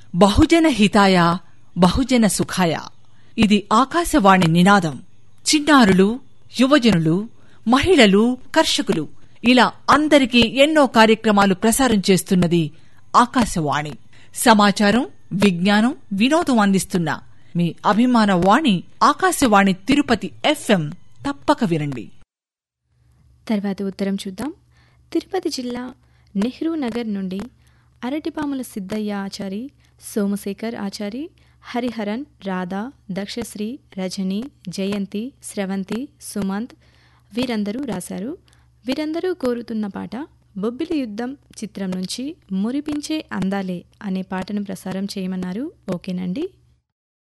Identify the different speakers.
Speaker 1: బహుజన హితాయ బహుజన సుఖాయ ఇది ఆకాశవాణి నినాదం చిన్నారులు యువజనులు మహిళలు కర్షకులు ఇలా అందరికీ ఎన్నో కార్యక్రమాలు ప్రసారం చేస్తున్నది ఆకాశవాణి సమాచారం విజ్ఞానం వినోదం అందిస్తున్న మీ అభిమాన వాణి ఆకాశవాణి తిరుపతి ఎఫ్ఎం తప్పక వినండి
Speaker 2: తర్వాత ఉత్తరం చూద్దాం తిరుపతి జిల్లా నెహ్రూ నగర్ నుండి అరటిపాముల సిద్ధయ్య ఆచారి సోమశేఖర్ ఆచారి హరిహరన్ రాధా దక్షశ్రీ రజని జయంతి స్రవంతి సుమంత్ వీరందరూ రాశారు వీరందరూ కోరుతున్న పాట బొబ్బిలి యుద్ధం చిత్రం నుంచి మురిపించే అందాలే అనే పాటను ప్రసారం చేయమన్నారు ఓకేనండి